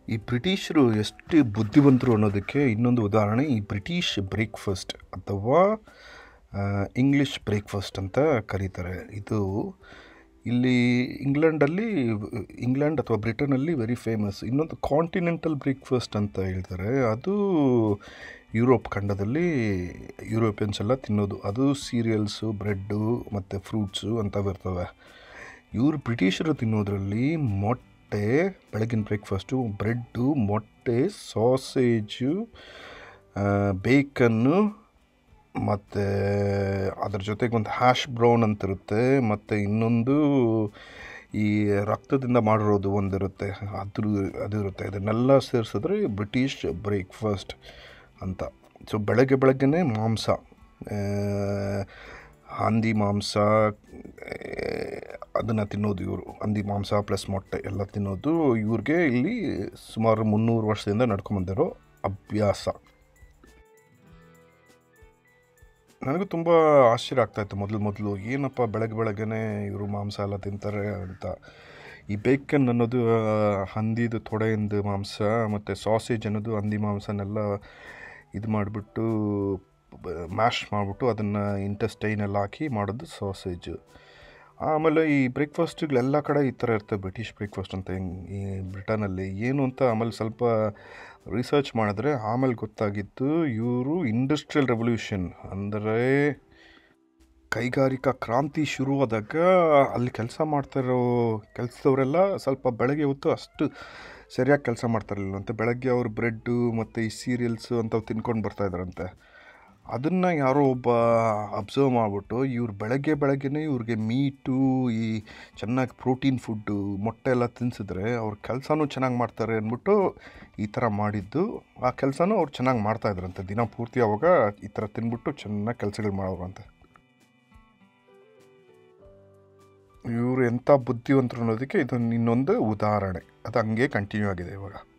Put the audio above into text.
ಈ ಬ್ರಿಟಿಷರು ಎಷ್ಟು ಬುದ್ಧಿವಂತರು ಅನ್ನೋದಕ್ಕೆ ಇನ್ನೊಂದು ಉದಾಹರಣೆ ಈ ಬ್ರಿಟಿಷ್ ಬ್ರೇಕ್ಫಾಸ್ಟ್ ಅಥವಾ ಇಂಗ್ಲೀಷ್ ಬ್ರೇಕ್ಫಾಸ್ಟ್ ಅಂತ ಕರೀತಾರೆ ಇದು ಇಲ್ಲಿ ಇಂಗ್ಲೆಂಡಲ್ಲಿ ಇಂಗ್ಲೆಂಡ್ ಅಥವಾ ಬ್ರಿಟನಲ್ಲಿ ವೆರಿ ಫೇಮಸ್ ಇನ್ನೊಂದು ಕಾಂಟಿನೆಂಟಲ್ ಬ್ರೇಕ್ಫಾಸ್ಟ್ ಅಂತ ಹೇಳ್ತಾರೆ ಅದು ಯುರೋಪ್ ಖಂಡದಲ್ಲಿ ಯುರೋಪಿಯನ್ಸ್ ಎಲ್ಲ ತಿನ್ನೋದು ಅದು ಸೀರಿಯಲ್ಸು ಬ್ರೆಡ್ಡು ಮತ್ತು ಫ್ರೂಟ್ಸು ಅಂಥವಿರ್ತವೆ ಇವರು ಬ್ರಿಟಿಷರು ತಿನ್ನೋದ್ರಲ್ಲಿ ಮೊಟ್ಟೆ ಬೆಳಗಿನ ಬ್ರೇಕ್ಫಾಸ್ಟು ಬ್ರೆಡ್ಡು ಮೊಟ್ಟೆ ಸಾಸೇಜು ಬೇಕನ್ನು ಮತ್ತು ಅದ್ರ ಜೊತೆಗೆ ಒಂದು ಹ್ಯಾಶ್ ಬ್ರೌನ್ ಅಂತ ಇರುತ್ತೆ ಮತ್ತು ಇನ್ನೊಂದು ಈ ರಕ್ತದಿಂದ ಮಾಡಿರೋದು ಒಂದಿರುತ್ತೆ ಅದ್ರ ಅದು ಇರುತ್ತೆ ಇದನ್ನೆಲ್ಲ ಸೇರಿಸಿದ್ರೆ ಬ್ರಿಟಿಷ್ ಬ್ರೇಕ್ಫಾಸ್ಟ್ ಅಂತ ಸೊ ಬೆಳಗ್ಗೆ ಬೆಳಗ್ಗೆನೇ ಮಾಂಸ ಹಂದಿ ಮಾಂಸ ಅದನ್ನು ತಿನ್ನೋದು ಇವರು ಹಂದಿ ಮಾಂಸ ಪ್ಲಸ್ ಮೊಟ್ಟೆ ಎಲ್ಲ ತಿನ್ನೋದು ಇವ್ರಿಗೆ ಇಲ್ಲಿ ಸುಮಾರು ಮುನ್ನೂರು ವರ್ಷದಿಂದ ನಡ್ಕೊಂಬಂದಿರೋ ಅಭ್ಯಾಸ ನನಗೂ ತುಂಬ ಆಶ್ಚರ್ಯ ಆಗ್ತಾಯಿತ್ತು ಮೊದಲು ಮೊದಲು ಏನಪ್ಪ ಬೆಳಗ್ಗೆ ಬೆಳಗ್ಗೆನೇ ಇವರು ಮಾಂಸ ಎಲ್ಲ ತಿಂತಾರೆ ಅಂತ ಈ ಬೇಕನ್ ಅನ್ನೋದು ಹಂದಿದು ತೊಡೆಯಿಂದ ಮಾಂಸ ಮತ್ತು ಸಾಸೇಜ್ ಅನ್ನೋದು ಹಂದಿ ಮಾಂಸನೆಲ್ಲ ಇದು ಮಾಡಿಬಿಟ್ಟು ಮ್ಯಾಶ್ ಮಾಡಿಬಿಟ್ಟು ಅದನ್ನು ಇಂಟೆಸ್ಟೈನೆಲ್ಲ ಹಾಕಿ ಮಾಡೋದು ಸಾಸೇಜು ಆಮೇಲೆ ಈ ಬ್ರೇಕ್ಫಾಸ್ಟ್ಗಳೆಲ್ಲ ಕಡೆ ಈ ಥರ ಇರ್ತವೆ ಬ್ರಿಟಿಷ್ ಬ್ರೇಕ್ಫಾಸ್ಟ್ ಅಂತ ಹೆಂಗೆ ಈ ಬ್ರಿಟನಲ್ಲಿ ಏನು ಅಂತ ಆಮೇಲೆ ಸ್ವಲ್ಪ ರಿಸರ್ಚ್ ಮಾಡಿದ್ರೆ ಆಮೇಲೆ ಗೊತ್ತಾಗಿತ್ತು ಇವರು ಇಂಡಸ್ಟ್ರಿಯಲ್ ರೆವಲ್ಯೂಷನ್ ಅಂದರೆ ಕೈಗಾರಿಕಾ ಕ್ರಾಂತಿ ಶುರುವಾದಾಗ ಅಲ್ಲಿ ಕೆಲಸ ಮಾಡ್ತಾಯಿರೋ ಕೆಲಸದವರೆಲ್ಲ ಸ್ವಲ್ಪ ಬೆಳಗ್ಗೆ ಹೊತ್ತು ಅಷ್ಟು ಸರಿಯಾಗಿ ಕೆಲಸ ಮಾಡ್ತಾರಿಲ್ಲಂತೆ ಬೆಳಗ್ಗೆ ಅವರು ಬ್ರೆಡ್ಡು ಮತ್ತು ಈ ಸೀರಿಯಲ್ಸು ಅಂಥವು ತಿನ್ಕೊಂಡು ಬರ್ತಾಯಿದ್ರಂತೆ ಅದನ್ನು ಯಾರೋ ಒಬ್ಬ ಅಬ್ಸರ್ವ್ ಮಾಡಿಬಿಟ್ಟು ಇವ್ರು ಬೆಳಗ್ಗೆ ಬೆಳಗ್ಗೆನೇ ಇವ್ರಿಗೆ ಮೀಟು ಈ ಚೆನ್ನಾಗಿ ಪ್ರೋಟೀನ್ ಫುಡ್ಡು ಮೊಟ್ಟೆ ಎಲ್ಲ ತಿನ್ಸಿದ್ರೆ ಅವ್ರ ಕೆಲಸನೂ ಚೆನ್ನಾಗಿ ಮಾಡ್ತಾರೆ ಅಂದ್ಬಿಟ್ಟು ಈ ಥರ ಮಾಡಿದ್ದು ಆ ಕೆಲಸನೂ ಅವ್ರು ಚೆನ್ನಾಗಿ ಮಾಡ್ತಾಯಿದ್ರಂತೆ ದಿನ ಪೂರ್ತಿ ಅವಾಗ ಈ ಥರ ತಿನ್ಬಿಟ್ಟು ಚೆನ್ನಾಗಿ ಕೆಲಸಗಳು ಮಾಡೋರಂತೆ ಇವರು ಎಂಥ ಬುದ್ಧಿವಂತರು ಅನ್ನೋದಕ್ಕೆ ಇದೊಂದು ಇನ್ನೊಂದು ಉದಾಹರಣೆ ಅದು ಹಂಗೆ ಕಂಟಿನ್ಯೂ ಆಗಿದೆ ಇವಾಗ